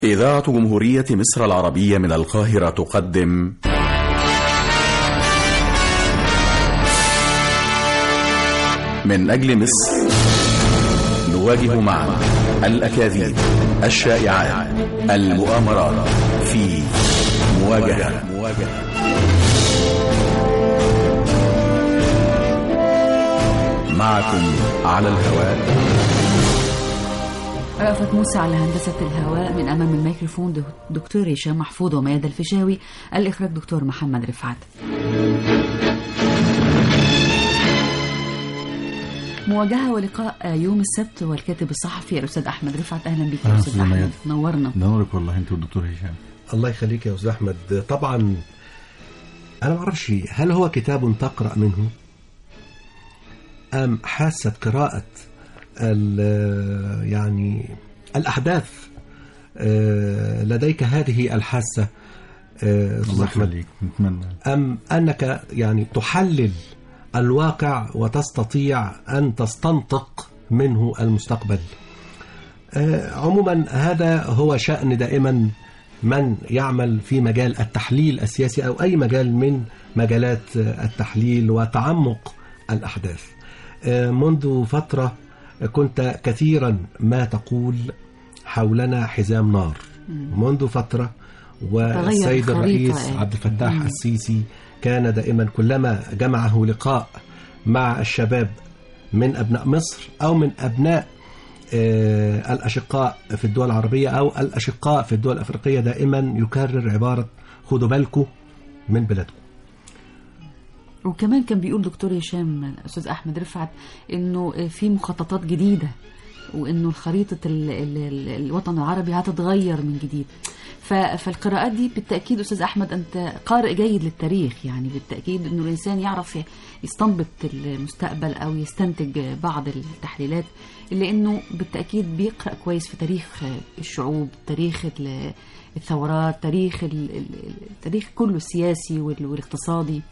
إذاعة جمهورية مصر العربية من القاهرة تقدم من أجل مصر نواجه معا الأكاذيب الشائعات المؤامرات في مواجهة معكم على الهواء رأفت موسى على هندسة الهواء من أمام الميكروفون دكتور هشام محفوظ وميادة الفيشاوي الإخراج دكتور محمد رفعت مواجهة ولقاء يوم السبت والكاتب الصحفي الأستاذ أحمد رفعت أهلا بك يا أهلا أستاذ أستاذ أحمد ميادة. نورنا نورك والله انت والدكتور هشام الله يخليك يا استاذ احمد طبعا انا ما اعرفش هل هو كتاب تقرا منه ام حاسه قراءه ال- يعني الاحداث آه، لديك هذه الحاسه آه، استاذ الله احمد يخليك نتمنى أم أنك يعني تحلل الواقع وتستطيع أن تستنطق منه المستقبل آه، عموما هذا هو شأن دائما من يعمل في مجال التحليل السياسي أو أي مجال من مجالات آه، التحليل وتعمق الأحداث آه، منذ فترة كنت كثيرا ما تقول حولنا حزام نار منذ فترة والسيد الخريطة الرئيس يعني. عبد الفتاح مم. السيسي كان دائما كلما جمعه لقاء مع الشباب من أبناء مصر أو من أبناء آه، الأشقاء في الدول العربية أو الأشقاء في الدول الأفريقية دائما يكرر عبارة خدوا بالكم من بلادكم وكمان كان بيقول دكتور هشام أستاذ أحمد رفعت إنه في مخططات جديدة وإنه خريطة ال ال ال الوطن العربي هتتغير من جديد ف- فالقراءات دي بالتأكيد أستاذ أحمد أنت قارئ جيد للتاريخ يعني بالتأكيد إنه الإنسان يعرف يستنبط المستقبل أو يستنتج بعض التحليلات إلا إنه بالتأكيد بيقرأ كويس في تاريخ الشعوب تاريخ ال- الثورات تاريخ ال- ال- التاريخ كله السياسي وال- والاقتصادي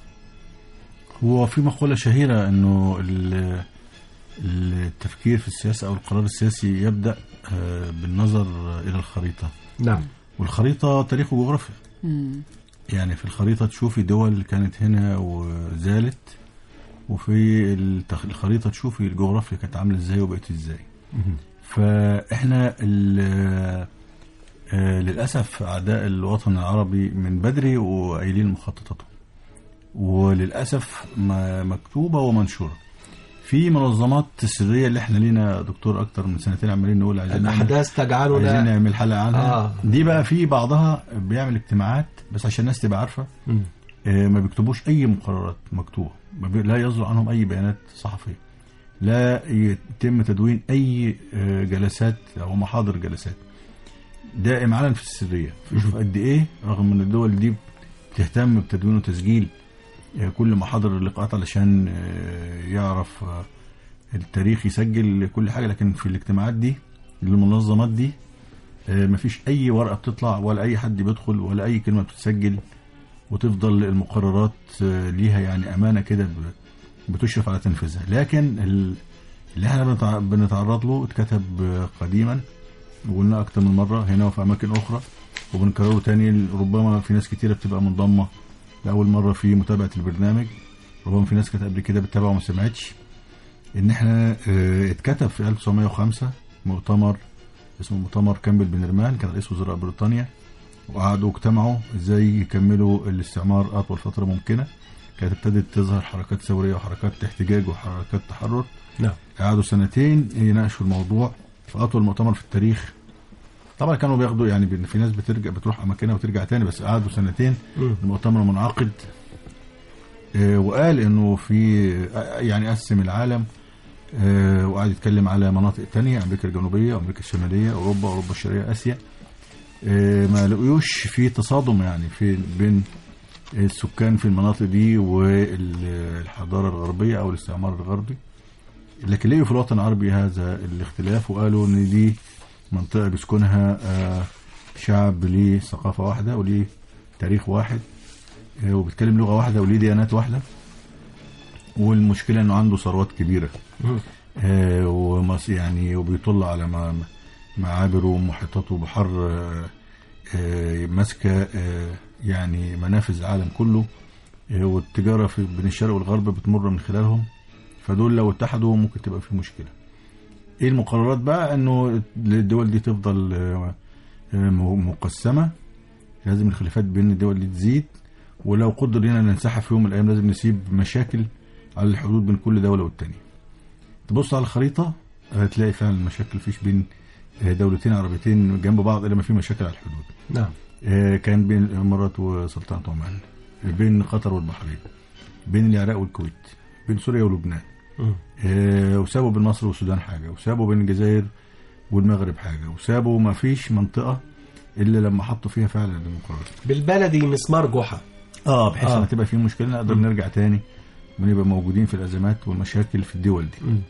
هو في مقولة شهيرة انه ال- التفكير في السياسة او القرار السياسي يبدأ آه، بالنظر الى الخريطة نعم والخريطة تاريخ وجغرافيا مم. يعني في الخريطة تشوفي دول كانت هنا وزالت وفي التخ- الخريطة تشوفي الجغرافيا كانت عاملة ازاي وبقت ازاي فاحنا ال- آه، للأسف أعداء الوطن العربي من بدري وقايلين مخططاتهم وللأسف ما- مكتوبة ومنشورة في منظمات سرية اللي احنا لينا دكتور أكتر من سنتين عمالين نقول عايزين نعمل الأحداث عايزين تجعلنا نعمل حلقة عنها آه. دي بقى في بعضها بيعمل اجتماعات بس عشان الناس تبقى عارفة مم. آه، ما بيكتبوش اي مقررات مكتوبه ما بي- لا يصدر عنهم اي بيانات صحفيه لا يتم تدوين اي آه، جلسات او محاضر جلسات دائم علن في السريه فشوف قد ايه رغم ان الدول دي بتهتم بتدوين وتسجيل آه، كل محاضر اللقاءات علشان آه، يعرف آه، التاريخ يسجل كل حاجه لكن في الاجتماعات دي للمنظمات دي آه، مفيش اي ورقه بتطلع ولا اي حد بيدخل ولا اي كلمه بتتسجل وتفضل المقررات آه، ليها يعني امانه كده ب- بتشرف على تنفيذها لكن ال- اللي احنا بنتع- بنتعرض له اتكتب آه، قديما وقلنا اكتر من مره هنا وفي اماكن اخرى وبنكرره تاني ربما في ناس كتيره بتبقى منضمه لاول مره في متابعه البرنامج ربما في ناس كانت قبل كده بتتابع وما سمعتش ان احنا آه، اتكتب في 1905 مؤتمر اسمه مؤتمر كامبل بنرمان كان رئيس وزراء بريطانيا وقعدوا اجتمعوا ازاي يكملوا الاستعمار اطول فتره ممكنه كانت ابتدت تظهر حركات ثوريه وحركات احتجاج وحركات تحرر نعم قعدوا سنتين يناقشوا الموضوع في اطول مؤتمر في التاريخ طبعا كانوا بياخدوا يعني بي- في ناس بترجع بتروح اماكنها وترجع تاني بس قعدوا سنتين مم. المؤتمر منعقد آه، وقال انه في آه، يعني قسم العالم آه، وقعد يتكلم على مناطق تانية امريكا الجنوبيه امريكا الشماليه اوروبا اوروبا الشرقيه اسيا آه، ما لقيوش في تصادم يعني في بين السكان في المناطق دي والحضاره الغربيه او الاستعمار الغربي لكن لقيوا في الوطن العربي هذا الاختلاف وقالوا ان دي منطقه بيسكنها آه، شعب ليه ثقافه واحده وليه تاريخ واحد آه، وبيتكلم لغه واحده وليه ديانات واحده والمشكله انه عنده ثروات كبيره مم. آه، ومس يعني وبيطل على ما- معابر ومحيطات وبحر آه، آه، ماسكه آه، يعني منافذ العالم كله آه، والتجاره في بين الشرق والغرب بتمر من خلالهم فدول لو اتحدوا ممكن تبقى في مشكله ايه المقررات بقى انه الدول دي تفضل آه، آه، مقسمه لازم الخلافات بين الدول دي تزيد ولو قدر لنا ننسحب في يوم من الايام لازم نسيب مشاكل على الحدود بين كل دوله والتانيه تبص على الخريطه هتلاقي فعلا مشاكل فيش بين آه، دولتين عربيتين جنب بعض الا ما في مشاكل على الحدود نعم آه، كان بين الامارات وسلطنه عمان بين قطر والبحرين بين العراق والكويت بين سوريا ولبنان مم. آه، وسابوا بين مصر والسودان حاجه وسابوا بين الجزائر والمغرب حاجه وسابوا ما فيش منطقه الا لما حطوا فيها فعلا المقررات بالبلدي مسمار جحا اه بحيث آه. لما تبقى في مشكله نقدر نرجع تاني ونبقى موجودين في الازمات والمشاكل في الدول دي مم.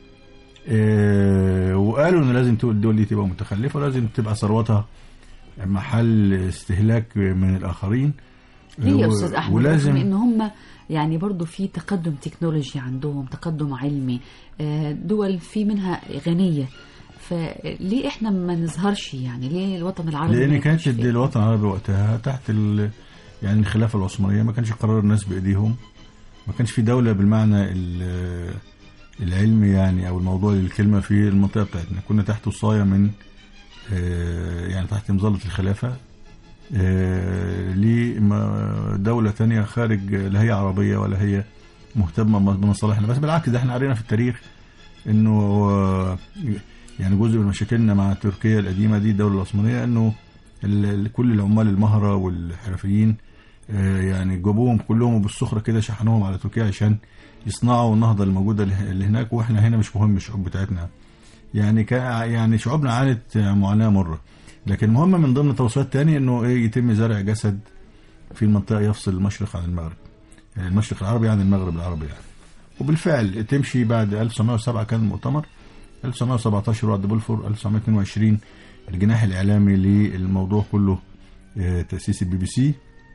آه، وقالوا ان لازم تبقى الدول دي تبقى متخلفه ولازم تبقى ثروتها محل استهلاك من الاخرين ليه يا و- استاذ احمد ولازم رغم ان هم يعني برضو في تقدم تكنولوجي عندهم تقدم علمي آه، دول في منها غنيه فليه احنا ما نظهرش يعني ليه الوطن العربي ما لان يكونش كانت فيه؟ الوطن العربي وقتها تحت ال... يعني الخلافه العثمانيه ما كانش قرار الناس بايديهم ما كانش في دوله بالمعنى ال- العلمي يعني او الموضوع للكلمه في المنطقه بتاعتنا كنا تحت وصايه من آه، يعني تحت مظله الخلافه آه، لدوله تانية خارج لا هي عربيه ولا هي مهتمه بمصالحنا بس بالعكس ده احنا قرينا في التاريخ انه آه، يعني جزء من مشاكلنا مع تركيا القديمه دي الدوله العثمانيه انه ال- ال- كل العمال المهره والحرفيين آه، يعني جابوهم كلهم بالسخره كده شحنوهم على تركيا عشان يصنعوا النهضه الموجوده اللي اللي هناك واحنا هنا مش مهم الشعوب بتاعتنا يعني كا يعني شعوبنا عانت معاناه مره لكن المهم من ضمن توصيات تاني انه ايه يتم زرع جسد في المنطقه يفصل المشرق عن المغرب يعني المشرق العربي عن المغرب العربي يعني وبالفعل تمشي بعد 1907 كان المؤتمر 1917 وعد بلفور 1922 الجناح الاعلامي للموضوع كله آه، تاسيس البي بي سي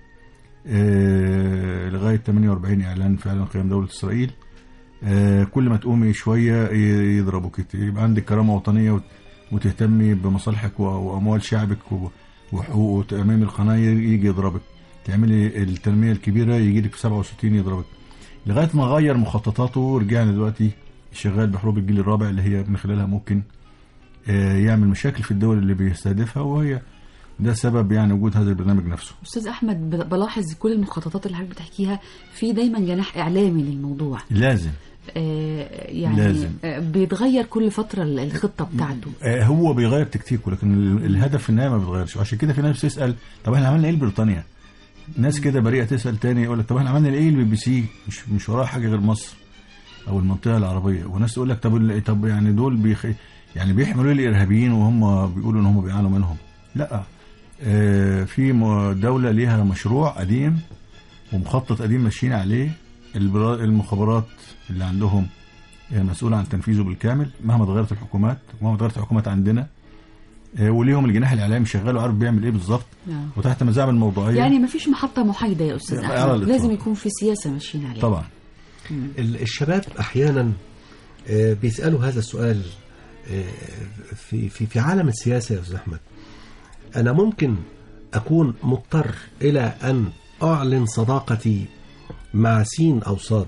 آه، لغايه 48 اعلان فعلا قيام دوله اسرائيل آه، كل ما تقومي شويه ي- يضربوك يت- يبقى عندك كرامه وطنيه وت- وتهتمي بمصالحك و- واموال شعبك و- وحقوقه وتاميم القناه يجي يضربك تعملي التنميه الكبيره يجي لك في 67 يضربك لغايه ما غير مخططاته رجعنا دلوقتي شغال بحروب الجيل الرابع اللي هي من خلالها ممكن آه، يعمل مشاكل في الدول اللي بيستهدفها وهي ده سبب يعني وجود هذا البرنامج نفسه استاذ احمد ب- بلاحظ كل المخططات اللي حضرتك بتحكيها في دايما جناح اعلامي للموضوع لازم آه، يعني لازم. آه، بيتغير كل فتره ال- الخطه بتاعته آه، هو بيغير تكتيكه لكن ال- الهدف في النهايه ما بيتغيرش وعشان كده في ناس بتسال طب احنا عملنا ايه لبريطانيا؟ ناس كده بريئه تسال تاني يقول لك طب احنا عملنا ايه للبي بي سي؟ مش مش وراها حاجه غير مصر او المنطقه العربيه وناس تقول لك طب ال- طب يعني دول بيخ... يعني بيحملوا ليه الارهابيين وهم بيقولوا ان هم بيعانوا منهم؟ لا آه، في م- دوله ليها مشروع قديم ومخطط قديم ماشيين عليه البرا- المخابرات اللي عندهم آه، مسؤولة عن تنفيذه بالكامل مهما اتغيرت الحكومات ومهما اتغيرت الحكومات عندنا آه، وليهم الجناح الاعلامي شغال وعارف بيعمل ايه بالظبط نعم. وتحت مزاعم الموضوعيه يعني ما فيش محطه محايده يا استاذ على احمد الإطلاق. لازم يكون في سياسه ماشيين عليها طبعا ال- الشباب احيانا آه، بيسالوا هذا السؤال آه، في في في عالم السياسه يا استاذ احمد انا ممكن اكون مضطر الى ان اعلن صداقتي مع سين او صاد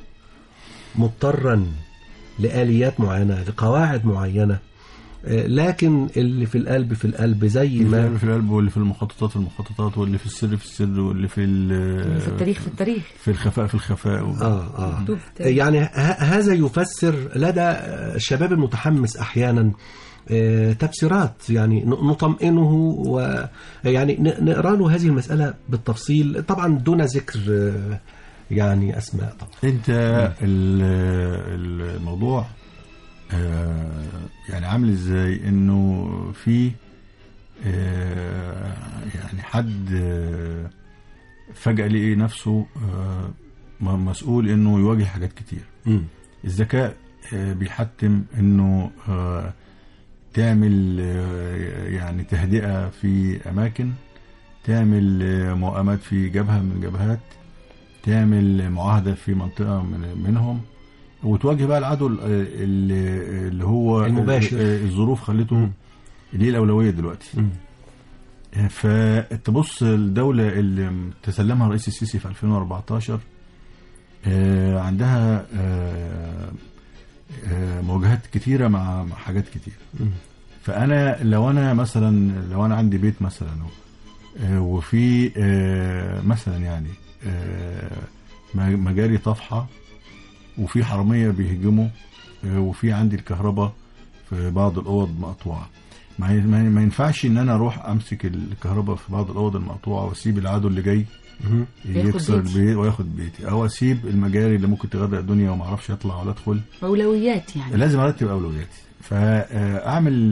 مضطرا لاليات معينه لقواعد معينه آه، لكن اللي في القلب في القلب زي اللي ما في القلب واللي في المخططات في المخططات واللي في السر في السر واللي في ال- في التاريخ في التاريخ في الخفاء في الخفاء و... اه اه مكتوب في التاريخ. يعني ه- هذا يفسر لدى الشباب المتحمس احيانا آه، تفسيرات يعني ن- نطمئنه ويعني ن- نقرا له هذه المساله بالتفصيل طبعا دون ذكر آه، يعني اسماء طبعا انت ال- الموضوع آه، يعني عامل ازاي انه في آه، يعني حد آه، فجأة لقي نفسه آه، م- مسؤول انه يواجه حاجات كتير مم. الذكاء آه، بيحتم انه آه، تعمل آه، يعني تهدئة في اماكن تعمل آه، مؤامات في جبهة من الجبهات تعمل معاهدة في منطقة من منهم وتواجه بقى العدو ال- اللي اللي هو المباشر. آه، الظروف خلته ليه الأولوية دلوقتي مم. فتبص الدولة اللي تسلمها الرئيس السيسي في 2014 آه، عندها آه، آه، مواجهات كتيرة مع مع حاجات كتير فأنا لو أنا مثلا لو أنا عندي بيت مثلا آه، وفي آه، مثلا يعني آه، م- مجاري طافحة وفي حرامية بيهجموا آه، وفي عندي الكهرباء في بعض الأوض مقطوعة ما ي- ما ي- ما ينفعش ان انا اروح امسك الكهرباء في بعض الاوض المقطوعه واسيب العدو اللي جاي مهم. ياخد يكسر بيتي. البيت وياخد بيتي او اسيب المجاري اللي ممكن تغرق الدنيا وما اعرفش اطلع ولا ادخل اولويات يعني لازم ارتب اولوياتي فاعمل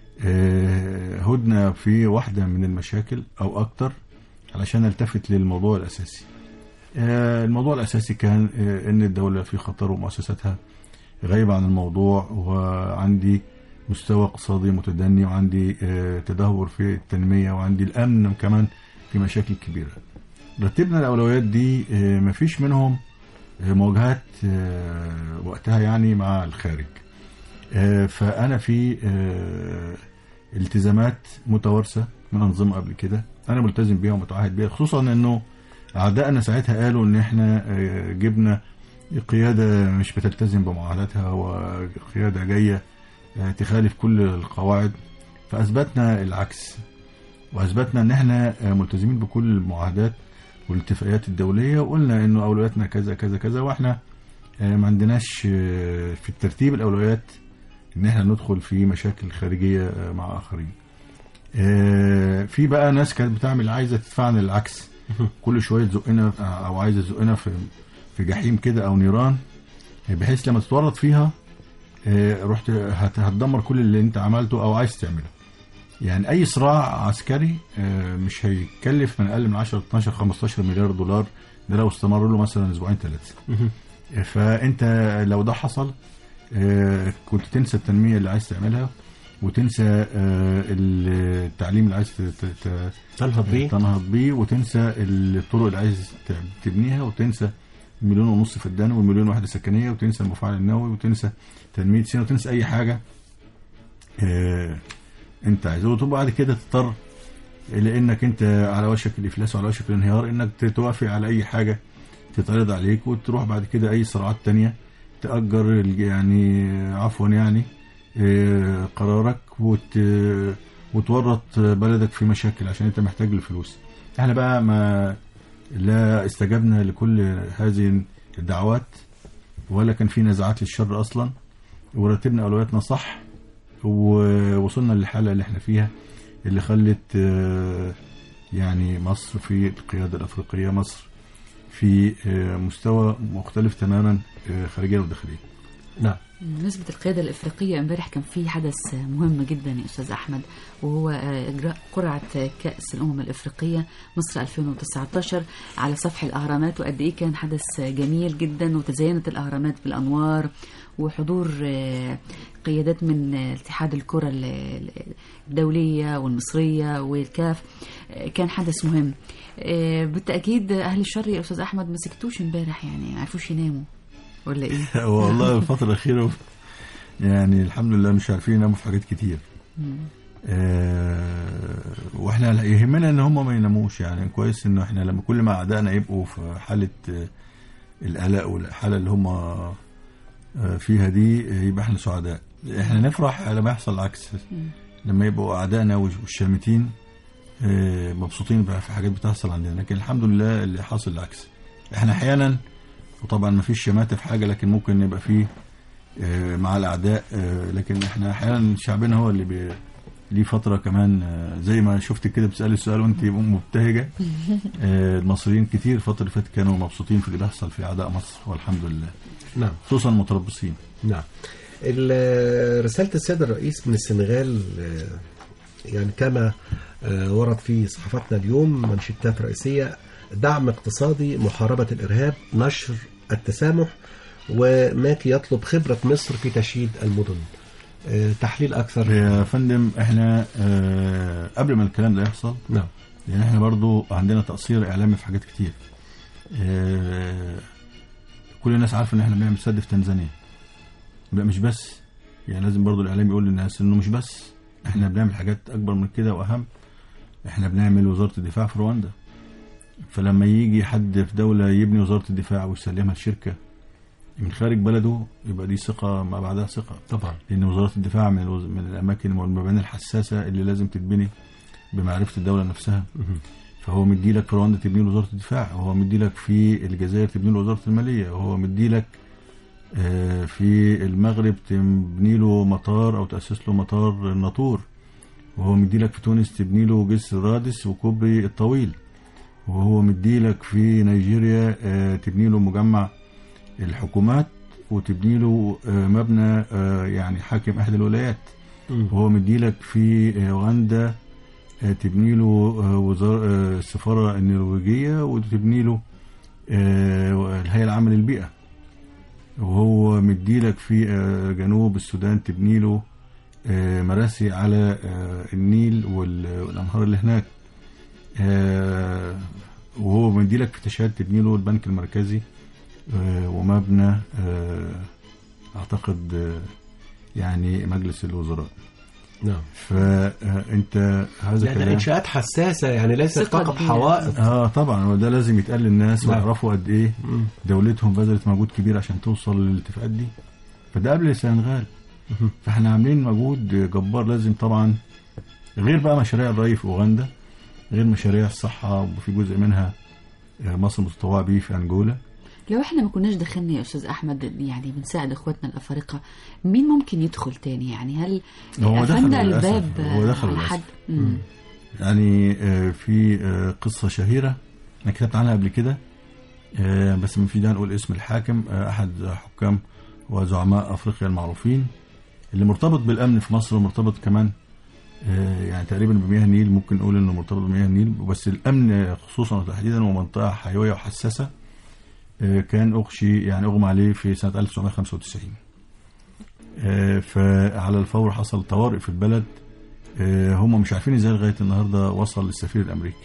هدنه في واحده من المشاكل او اكتر علشان التفت للموضوع الاساسي آه، الموضوع الاساسي كان آه، ان الدوله في خطر ومؤسساتها غايبه عن الموضوع وعندي مستوى اقتصادي متدني وعندي آه، تدهور في التنميه وعندي الامن كمان في مشاكل كبيره رتبنا الاولويات دي آه، مفيش منهم آه، مواجهات آه، وقتها يعني مع الخارج آه، فانا في آه، التزامات متوارثه من انظمه قبل كده انا ملتزم بيها ومتعهد بيها خصوصا انه اعدائنا ساعتها قالوا ان احنا آه، جبنا قياده مش بتلتزم بمعاهداتها وقياده جايه آه، تخالف كل القواعد فاثبتنا العكس واثبتنا ان احنا آه، ملتزمين بكل المعاهدات والاتفاقيات الدوليه وقلنا انه اولوياتنا كذا كذا كذا واحنا آه، ما عندناش آه، في الترتيب الاولويات ان احنا ندخل في مشاكل خارجيه آه، مع اخرين. آه، في بقى ناس كانت بتعمل عايزه تدفعنا العكس كل شويه تزقنا آه، او عايزه تزقنا في في جحيم كده او نيران آه، بحيث لما تتورط فيها آه، رحت هت- هتدمر كل اللي انت عملته او عايز تعمله. يعني اي صراع عسكري آه، مش هيكلف من اقل من 10 12 15 مليار دولار ده لو استمر له مثلا اسبوعين ثلاثه. مهم. فانت لو ده حصل آه، كنت تنسى التنميه اللي عايز تعملها وتنسى آه، التعليم اللي عايز ت- ت- ت- تنهض بيه تنهض بيه وتنسى الطرق اللي عايز ت- تبنيها وتنسى مليون ونص فدان ومليون وحده سكنيه وتنسى المفاعل النووي وتنسى تنميه سينا وتنسى اي حاجه آه، انت عايزه وتبقى بعد كده تضطر لانك انت على وشك الافلاس وعلى وشك الانهيار انك توافق على اي حاجه تتعرض عليك وتروح بعد كده اي صراعات تانية تأجر ال- يعني عفوا يعني آه، قرارك وت وتورط بلدك في مشاكل عشان انت محتاج الفلوس احنا بقى ما لا استجبنا لكل هذه الدعوات ولا كان في نزاعات للشر اصلا ورتبنا اولوياتنا صح ووصلنا للحاله اللي احنا فيها اللي خلت آه، يعني مصر في القياده الافريقيه مصر في آه، مستوى مختلف تماما آه، خارجيا وداخليا نعم بالنسبة القيادة الإفريقية امبارح كان في حدث مهم جدا يا أستاذ أحمد وهو آه، إجراء قرعة كأس الأمم الإفريقية مصر 2019 على سفح الأهرامات وقد إيه كان حدث جميل جدا وتزينت الأهرامات بالأنوار وحضور آه، قيادات من آه، اتحاد الكرة ال- الدولية والمصرية والكاف آه، كان حدث مهم آه، بالتأكيد أهل الشر يا أستاذ أحمد ما سكتوش امبارح يعني ما عرفوش يناموا ولا إيه؟ والله الفتره الاخيره يعني الحمد لله مش عارفين يناموا في حاجات كتير آه، واحنا يهمنا ان هم ما يناموش يعني كويس انه احنا لما كل ما اعدائنا يبقوا في حاله آه، القلق والحاله اللي هم آه، فيها دي آه، يبقى احنا سعداء احنا نفرح لما يحصل العكس لما يبقوا اعدائنا والشامتين آه، مبسوطين بقى في حاجات بتحصل عندنا لكن الحمد لله اللي حاصل العكس احنا احيانا وطبعا ما فيش شماتة في حاجه لكن ممكن يبقى فيه آه، مع الاعداء آه، لكن احنا احيانا شعبنا هو اللي بي ليه فتره كمان آه، زي ما شفت كده بتسالي السؤال وانت مبتهجه آه، المصريين كتير الفتره اللي فاتت كانوا مبسوطين في اللي بيحصل في اعداء مصر والحمد لله نعم خصوصا المتربصين نعم ال- رسالة السيد الرئيس من السنغال آه، يعني كما آه، ورد في صحفتنا اليوم منشطات رئيسية دعم اقتصادي محاربة الإرهاب نشر التسامح وماكي يطلب خبرة مصر في تشييد المدن آه، تحليل أكثر يا فندم احنا آه، قبل ما الكلام ده يحصل نعم لان احنا برضو عندنا تقصير اعلامي في حاجات كتير آه، كل الناس عارفه ان احنا بنعمل سد في تنزانيا لا مش بس يعني لازم برضو الاعلام يقول للناس انه مش بس احنا بنعمل حاجات اكبر من كده واهم احنا بنعمل وزاره الدفاع في رواندا فلما يجي حد في دوله يبني وزاره الدفاع ويسلمها لشركه من خارج بلده يبقى دي ثقه ما بعدها ثقه طبعا لان وزاره الدفاع من الوز... من الاماكن والمباني الحساسه اللي لازم تتبني بمعرفه الدوله نفسها فهو مدي لك في رواندا تبني له وزاره الدفاع وهو مدي لك في الجزائر تبني له وزاره الماليه وهو مدي لك آه، في المغرب تبني له مطار او تاسس له مطار الناطور وهو مدي لك في تونس تبني له جسر رادس وكوبري الطويل وهو مدي لك في نيجيريا آه، تبني له مجمع الحكومات وتبني له آه، مبنى آه، يعني حاكم احدى الولايات وهو مدي لك في آه، اوغندا آه، تبني له آه، وزارة آه، السفارة النرويجية وتبني له آه، الهيئة العامة للبيئة وهو مدي لك في آه، جنوب السودان تبني له آه، مراسي على آه، النيل وال- والأنهار اللي هناك آه، وهو مدي لك في تشاد تبني له البنك المركزي آه، ومبنى آه، أعتقد آه، يعني مجلس الوزراء نعم فأنت هذا يعني كلام انشاءات حساسه يعني ليست ثقة فقط كبيرة. حوائط اه طبعا وده لازم يتقال للناس نعم. ويعرفوا قد ايه مم. دولتهم بذلت مجهود كبير عشان توصل للاتفاقات دي فده قبل السنغال فاحنا عاملين مجهود جبار لازم طبعا غير بقى مشاريع الري في اوغندا غير مشاريع الصحه وفي جزء منها آه، مصر متطوعه بيه في انجولا لو احنا ما كناش دخلنا يا استاذ احمد يعني بنساعد اخواتنا الافارقه مين ممكن يدخل تاني يعني هل هو دخل قفلنا للأسف. الباب هو دخل على للأسف. حد مم. يعني آه، في آه، قصه شهيره انا كتبت عنها قبل كده آه، بس ما في داعي نقول اسم الحاكم آه، احد حكام وزعماء افريقيا المعروفين اللي مرتبط بالامن في مصر ومرتبط كمان آه، يعني تقريبا بمياه النيل ممكن نقول انه مرتبط بمياه النيل بس الامن خصوصا وتحديدا ومنطقه حيويه وحساسه آه، كان اغشي يعني اغمى عليه في سنه 1995 آه، فعلى الفور حصل طوارئ في البلد آه، هم مش عارفين ازاي لغايه النهارده وصل للسفير الامريكي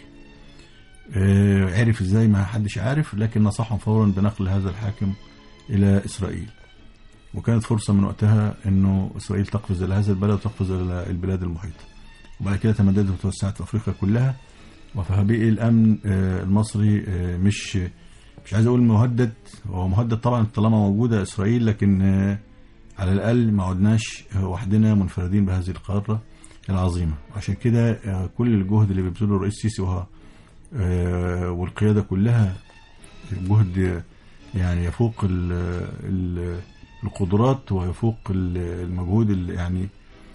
آه، عرف ازاي ما حدش عارف لكن نصحهم فورا بنقل هذا الحاكم الى اسرائيل وكانت فرصه من وقتها انه اسرائيل تقفز الى هذا البلد وتقفز الى البلاد المحيطه وبعد كده تمددت وتوسعت في افريقيا كلها وفبقي الامن آه، المصري آه، مش مش عايز اقول مهدد هو مهدد طبعا طالما موجوده اسرائيل لكن آه، على الاقل ما عدناش آه، وحدنا منفردين بهذه القاره العظيمه عشان كده آه، كل الجهد اللي بيبذله الرئيس السيسي وهو آه، والقياده كلها جهد آه، يعني يفوق ال ال القدرات ويفوق ال- المجهود اللي يعني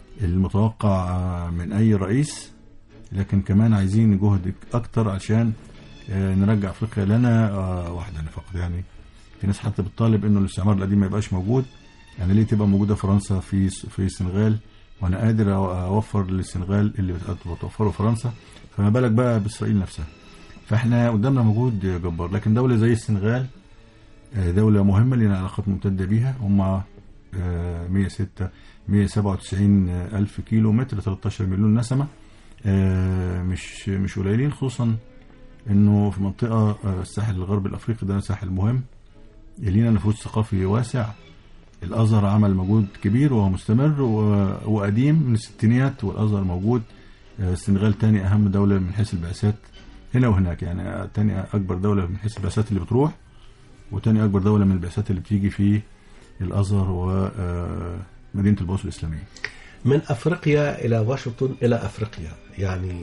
المتوقع آه، من اي رئيس لكن كمان عايزين جهد اكتر عشان آه، نرجع افريقيا لنا آه، وحدنا فقط يعني في ناس حتى بتطالب انه الاستعمار القديم ما يبقاش موجود يعني ليه تبقى موجوده فرنسا في في السنغال وانا قادر أو- اوفر للسنغال اللي بت- بتوفره فرنسا فما بالك بقى باسرائيل نفسها فاحنا قدامنا مجهود جبار لكن دوله زي السنغال آه، دولة مهمة لنا علاقات ممتدة بيها هم آه، 106 197 ألف كيلو متر 13 مليون نسمة آه، مش مش قليلين خصوصا انه في منطقة آه، الساحل الغربي الافريقي ده ساحل مهم لينا نفوذ ثقافي واسع الازهر عمل مجهود كبير وهو مستمر و- وقديم من الستينيات والازهر موجود آه، السنغال تاني اهم دولة من حيث البعثات هنا وهناك يعني آه، تاني اكبر دولة من حيث البعثات اللي بتروح وتاني اكبر دولة من البعثات اللي بتيجي في الازهر ومدينة البوصل الاسلامية من افريقيا الى واشنطن الى افريقيا يعني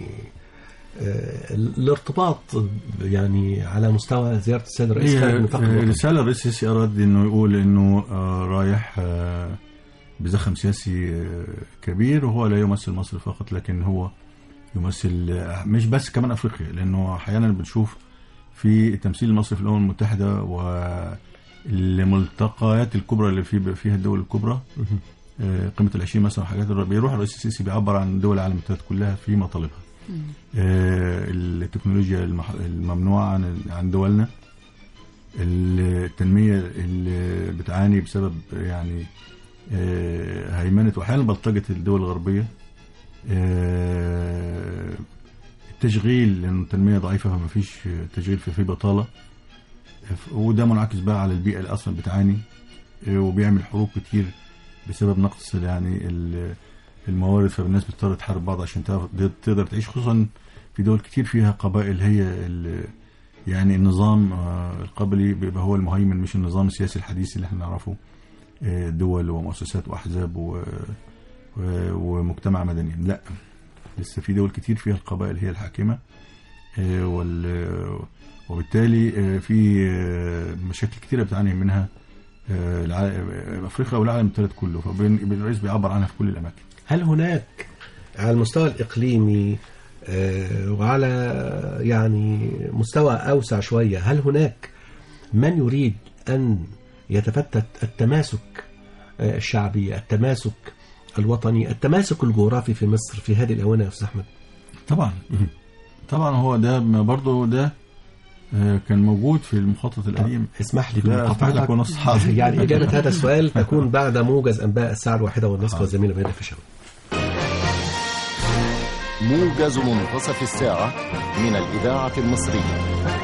آه، الارتباط يعني على مستوى زياره السيد الرئيس هي كانت نطاق الوطن. رسالة الرئيس السيسي أراد إنه يقول إنه آه، رايح آه، بزخم سياسي آه، كبير وهو لا يمثل مصر فقط لكن هو يمثل آه، مش بس كمان أفريقيا لأنه أحيانا بنشوف في التمثيل المصري في الأمم المتحدة والملتقيات الكبرى اللي في فيها الدول الكبرى آه، قمة العشرين مثلا وحاجات بيروح الرئيس السيسي بيعبر عن دول العالم الثلاث كلها في مطالبها آه، التكنولوجيا المح- الممنوعة عن عن دولنا التنمية اللي بتعاني بسبب يعني آه، هيمنة وأحيانا بلطجة الدول الغربية آه، التشغيل لأن التنمية ضعيفة فما فيش تشغيل في في بطالة وده منعكس بقى على البيئة اللي أصلا بتعاني آه، وبيعمل حروب كتير بسبب نقص يعني ال- الموارد فالناس بتضطر تحارب بعض عشان تعرف- تقدر تعيش خصوصا في دول كتير فيها قبائل هي ال- يعني النظام آه، القبلي بيبقى هو المهيمن مش النظام السياسي الحديث اللي احنا نعرفه آه، دول ومؤسسات واحزاب و- و- ومجتمع مدني لا لسه في دول كتير فيها القبائل هي الحاكمه آه، وال وبالتالي آه، في آه، مشاكل كتيره بتعاني منها آه، الع- آه، افريقيا والعالم الثالث كله فالرئيس بيعبر عنها في كل الاماكن هل هناك على المستوى الإقليمي آه، وعلى يعني مستوى أوسع شوية هل هناك من يريد أن يتفتت التماسك آه، الشعبي التماسك الوطني التماسك الجغرافي في مصر في هذه الآونة يا أستاذ أحمد طبعا طبعا هو ده برضه ده آه، كان موجود في المخطط القديم اسمح لي لا أفتح لك بمقاطعتك ونص حاضر يعني إجابة هذا السؤال تكون بعد موجز أنباء الساعة الواحدة والنصف والزميلة بين الفيشاوي موجز منتصف الساعة من الإذاعة المصرية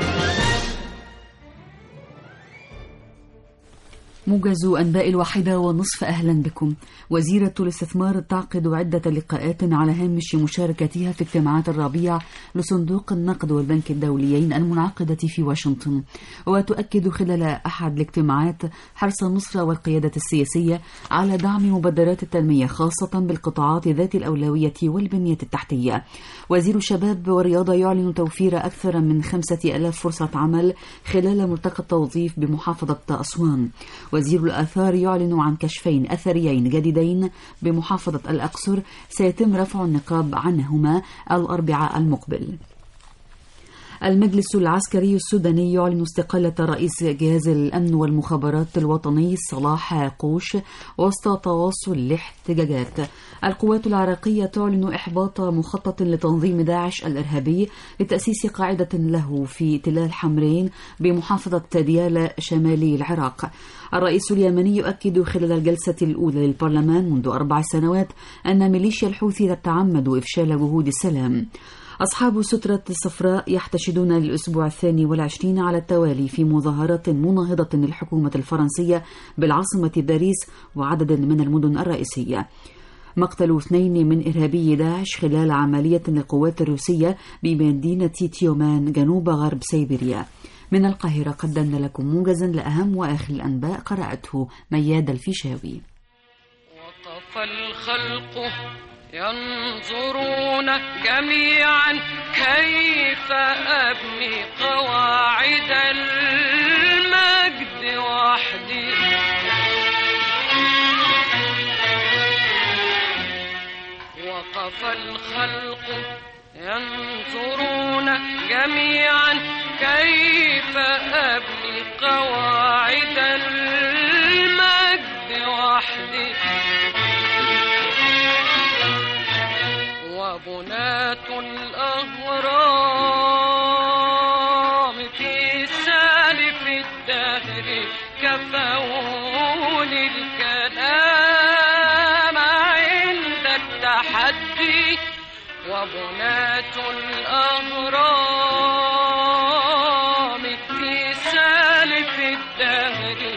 موجز أنباء الواحدة ونصف أهلا بكم وزيرة الاستثمار تعقد عدة لقاءات على هامش مشاركتها في اجتماعات الربيع لصندوق النقد والبنك الدوليين المنعقدة في واشنطن وتؤكد خلال أحد الاجتماعات حرص مصر والقيادة السياسية على دعم مبادرات التنمية خاصة بالقطاعات ذات الأولوية والبنية التحتية وزير الشباب والرياضة يعلن توفير أكثر من خمسة ألاف فرصة عمل خلال ملتقى التوظيف بمحافظة أسوان وزير الآثار يعلن عن كشفين أثريين جديدين بمحافظة الأقصر سيتم رفع النقاب عنهما الأربعاء المقبل المجلس العسكري السوداني يعلن استقالة رئيس جهاز الأمن والمخابرات الوطني صلاح قوش وسط تواصل الاحتجاجات القوات العراقية تعلن إحباط مخطط لتنظيم داعش الإرهابي لتأسيس قاعدة له في تلال حمرين بمحافظة ديالى شمالي العراق الرئيس اليمني يؤكد خلال الجلسة الأولى للبرلمان منذ أربع سنوات أن ميليشيا الحوثي تتعمد إفشال جهود السلام أصحاب السترة الصفراء يحتشدون للأسبوع الثاني والعشرين على التوالي في مظاهرات مناهضة للحكومة الفرنسية بالعاصمة باريس وعدد من المدن الرئيسية مقتل اثنين من إرهابي داعش خلال عملية للقوات الروسية بمدينة تيومان جنوب غرب سيبيريا من القاهرة قدمنا لكم موجزا لأهم وآخر الأنباء قرأته مياد الفيشاوي وقف الخلق ينظرون جميعا كيف أبني قواعد المجد وحدي وقف الخلق ينظرون جميعا كيف أبني قواعد المجد وحدي وبنات الأهرام في سالف الدهر كفون الكلام عند التحدي وبنات الأهرام في سالف الدهر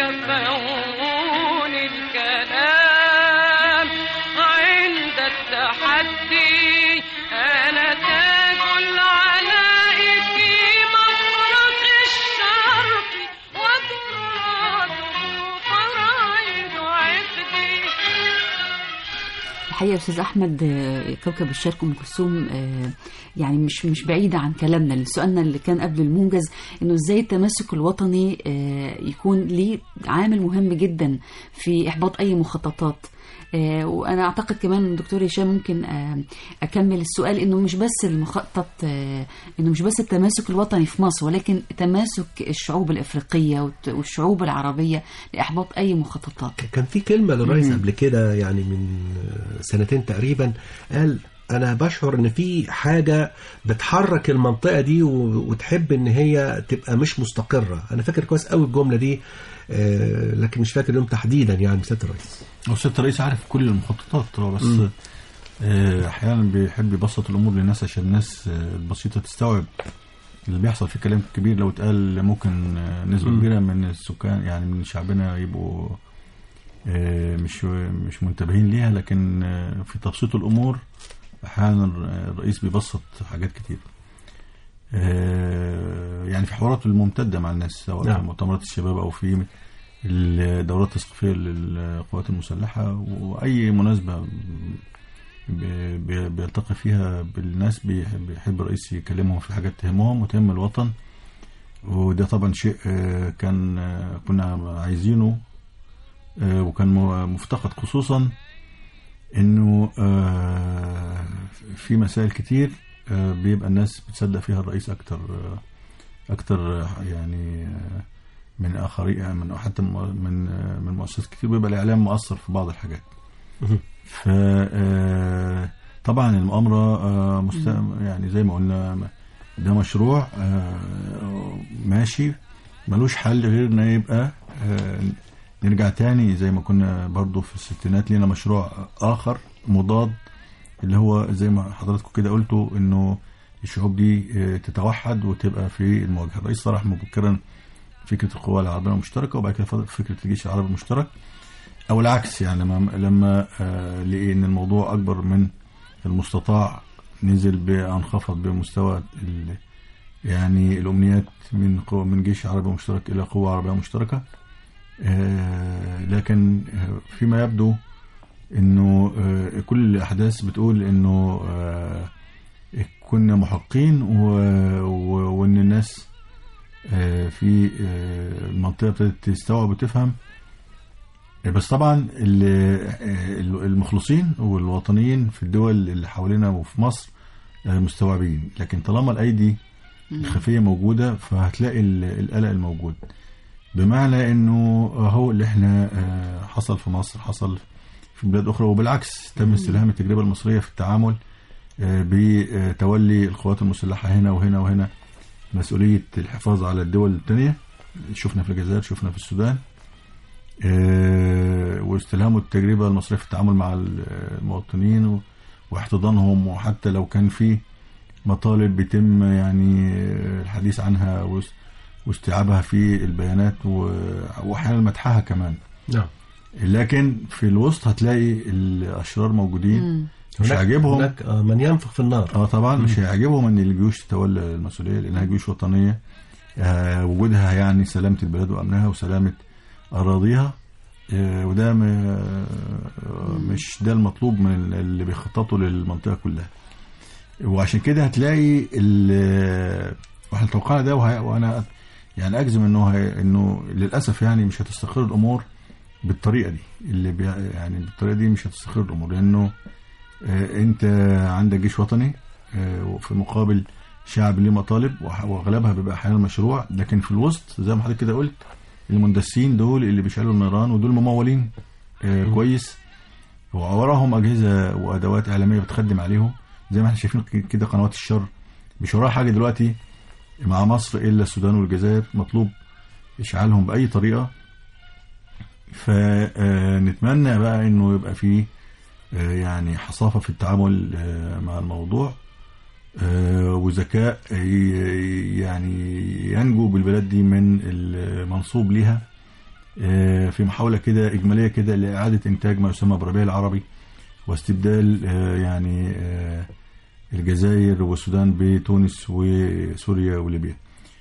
كفون الكلام عند التحدي أنا تاج العلاء في مفرق الشرق وتراده فرائض عقدي الحقيقه يا استاذ احمد آه، كوكب الشرق ام كلثوم آه، يعني مش مش بعيده عن كلامنا سؤالنا اللي كان قبل الموجز انه ازاي التماسك الوطني آه، يكون ليه عامل مهم جدا في احباط اي مخططات آه، وانا اعتقد كمان الدكتور هشام ممكن آه، اكمل السؤال انه مش بس المخطط آه، انه مش بس التماسك الوطني في مصر ولكن تماسك الشعوب الافريقيه والت- والشعوب العربيه لاحباط اي مخططات كان في كلمة للرئيس قبل كده يعني من سنتين تقريبا قال أنا بشعر إن في حاجة بتحرك المنطقة دي و- وتحب إن هي تبقى مش مستقرة أنا فاكر كويس قوي الجملة دي آه، لكن مش فاكر اليوم تحديدا يعني سيادة الرئيس هو السيد الرئيس عارف كل المخططات هو بس آه، احيانا بيحب يبسط الامور للناس عشان الناس آه، البسيطه تستوعب اللي بيحصل في كلام كبير لو اتقال ممكن آه، نسبه مم. كبيره من السكان يعني من شعبنا يبقوا آه، مش مش منتبهين ليها لكن آه، في تبسيط الامور احيانا الرئيس بيبسط حاجات كتير آه، يعني في حواراته الممتده مع الناس سواء نعم. في مؤتمرات الشباب او في الدورات التثقيفيه للقوات المسلحه واي مناسبه بي- بي- بيلتقي فيها بالناس بيحب بيحب الرئيس يكلمهم في حاجات تهمهم وتهم الوطن وده طبعا شيء آه، كان آه، كنا عايزينه آه، وكان م- مفتقد خصوصا انه آه، في مسائل كتير آه، بيبقى الناس بتصدق فيها الرئيس اكتر آه، اكتر آه، يعني آه، من اخرين من حتى من من آه، من مؤسسات كتير بيبقى الاعلام مؤثر في بعض الحاجات مهم. ف آه، طبعا المؤامره آه، مست... يعني زي ما قلنا ده مشروع آه، ماشي ملوش حل غير انه يبقى آه، نرجع تاني زي ما كنا برضو في الستينات لينا مشروع اخر مضاد اللي هو زي ما حضراتكم كده قلتوا انه الشعوب دي آه، تتوحد وتبقى في المواجهه الرئيس صرح مبكرا فكره القوى العربيه المشتركه وبعد كده فضل فكره الجيش العربي المشترك او العكس يعني لما لما آه، لقي ان الموضوع اكبر من المستطاع نزل بانخفض بمستوى ال- يعني الامنيات من قوة من جيش عربي مشترك الى قوه عربيه مشتركه آه، لكن آه، فيما يبدو انه آه، كل الاحداث بتقول انه آه، كنا محقين و- و- وان الناس آه، في آه، المنطقه ابتدت تستوعب وتفهم بس طبعا ال- آه، المخلصين والوطنيين في الدول اللي حوالينا وفي مصر آه، مستوعبين لكن طالما الايدي الخفيه موجوده فهتلاقي ال- القلق الموجود بمعنى انه هو اللي احنا آه، حصل في مصر حصل في بلاد اخرى وبالعكس تم استلهام التجربه المصريه في التعامل آه، بتولي القوات المسلحه هنا وهنا وهنا مسؤوليه الحفاظ على الدول الثانيه شفنا في الجزائر شفنا في السودان آه، واستلهموا التجربه المصريه في التعامل مع المواطنين و- واحتضانهم وحتى لو كان في مطالب بيتم يعني الحديث عنها واس- واستيعابها في البيانات و- واحيانا مدحها كمان نعم لكن في الوسط هتلاقي الاشرار موجودين مش هناك- عاجبهم هناك آه، من ينفخ في النار اه طبعا مش هيعجبهم ان الجيوش تتولى المسؤوليه لانها جيوش وطنيه آه وجودها يعني سلامه البلاد وامنها وسلامه اراضيها آه وده م- آه، مش ده المطلوب من اللي بيخططوا للمنطقه كلها وعشان كده هتلاقي ال- واحنا توقعنا ده وه- وانا يعني اجزم انه هي- انه للاسف يعني مش هتستقر الامور بالطريقه دي اللي بي يعني بالطريقه دي مش هتستقر الامور لانه آه، انت عندك جيش وطني آه، وفي مقابل شعب ليه مطالب وح- واغلبها بيبقى احيانا مشروع لكن في الوسط زي ما حضرتك كده قلت المندسين دول اللي بيشعلوا النيران ودول ممولين آه، كويس ووراهم اجهزه وادوات اعلاميه بتخدم عليهم زي ما احنا شايفين ك- كده قنوات الشر مش وراها حاجه دلوقتي مع مصر الا السودان والجزائر مطلوب اشعالهم باي طريقه فنتمنى بقى انه يبقى فيه آه، يعني حصافه في التعامل آه، مع الموضوع آه، وذكاء ي- يعني ينجو بالبلاد دي من المنصوب ليها آه، في محاولة كده إجمالية كده لإعادة إنتاج ما يسمى بربيع العربي واستبدال آه، يعني آه، الجزائر والسودان بتونس وسوريا وليبيا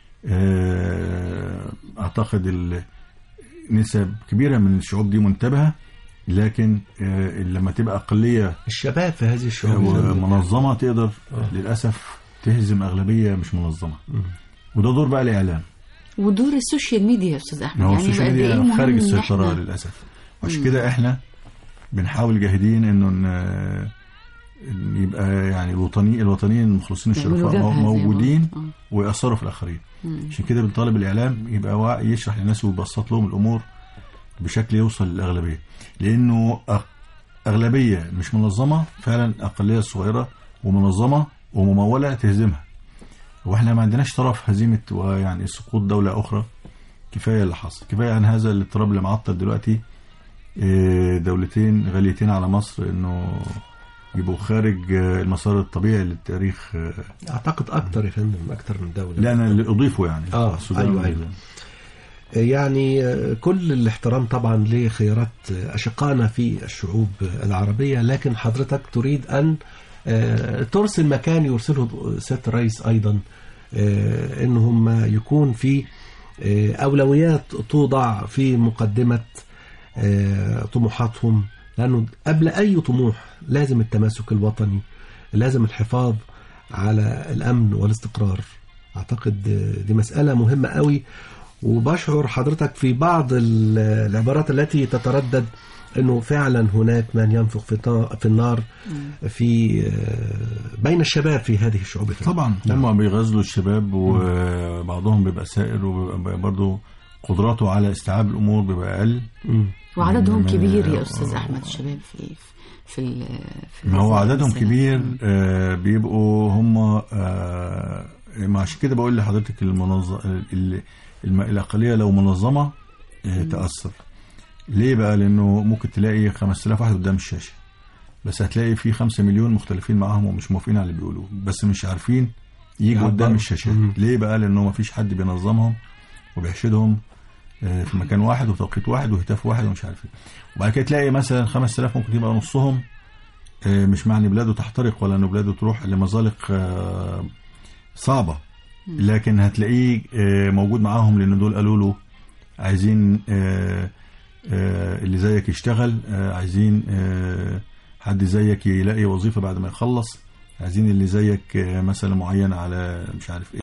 آه، أعتقد ال- نسب كبيرة من الشعوب دي منتبهة لكن آه، لما تبقى أقلية الشباب في هذه الشعوب ومنظمة تقدر للأسف تهزم أغلبية مش منظمة وده دور بقى الإعلام ودور السوشيال ميديا يا استاذ احمد ما هو يعني السوشيال بقد ميديا إيه مهم خارج إن السيطرة إحنا- للأسف وعشان كده احنا بنحاول جاهدين انه ن- إن يبقى يعني الوطني الوطنيين المخلصين يعملوا الشرفاء جبهة مو- زي ما- موجودين آه. ويأثروا في الآخرين عشان كده بنطالب الإعلام يبقى واعي يشرح للناس ويبسط لهم الأمور بشكل يوصل للأغلبية لأنه أغ- أغلبية مش منظمة فعلا أقلية صغيرة ومنظمة وممولة تهزمها واحنا ما عندناش طرف هزيمة ويعني سقوط دولة أخرى كفاية اللي حصل كفاية عن هذا الاضطراب اللي معطل دلوقتي آه، دولتين غاليتين على مصر انه يبقوا خارج آه، المسار الطبيعي للتاريخ آه، اعتقد اكتر يا فندم اكتر من دوله لا انا اللي اضيفه يعني آه، السودان أيوة، والجزائر. أيوة. يعني آه، كل الاحترام طبعا لخيارات آه، أشقائنا في الشعوب العربية لكن حضرتك تريد أن آه، ترس المكان يرسله سيادة الرئيس أيضا آه، إن هم يكون في آه، أولويات توضع في مقدمة آه، طموحاتهم لأنه قبل أي طموح لازم التماسك الوطني لازم الحفاظ على الأمن والاستقرار أعتقد آه، دي مسألة مهمة قوي وبشعر حضرتك في بعض ال- العبارات التي تتردد انه فعلا هناك من ينفخ في النا- في النار في آه، بين الشباب في هذه الشعوب طبعا نعم. هم بيغزلوا الشباب وبعضهم بيبقى سائر وبيبقى برضه قدراته على استيعاب الامور بيبقى اقل مم. وعددهم من- كبير يا استاذ احمد الشباب في في ال- في ما هو هذه عددهم المسألة. كبير آه بيبقوا هم آه ما عشان كده بقول لحضرتك المنظم ال- الم- الاقليه لو منظمه آه تاثر ليه بقى لانه ممكن تلاقي 5000 واحد قدام الشاشه بس هتلاقي في 5 مليون مختلفين معاهم ومش موافقين على اللي بيقولوه بس مش عارفين يجوا يعبروا. قدام الشاشات مم. ليه بقى لانه ما فيش حد بينظمهم وبيحشدهم آه، في مكان واحد وتوقيت واحد وهتاف واحد ومش عارف ايه وبعد كده تلاقي مثلا 5000 ممكن يبقى نصهم آه، مش معنى بلاده تحترق ولا ان بلاده تروح لمزالق آه، صعبه لكن هتلاقيه آه، موجود معاهم لان دول قالوا له عايزين آه، آه، اللي زيك يشتغل آه، عايزين آه، حد زيك يلاقي وظيفه بعد ما يخلص عايزين اللي زيك آه، مثلا معين على مش عارف ايه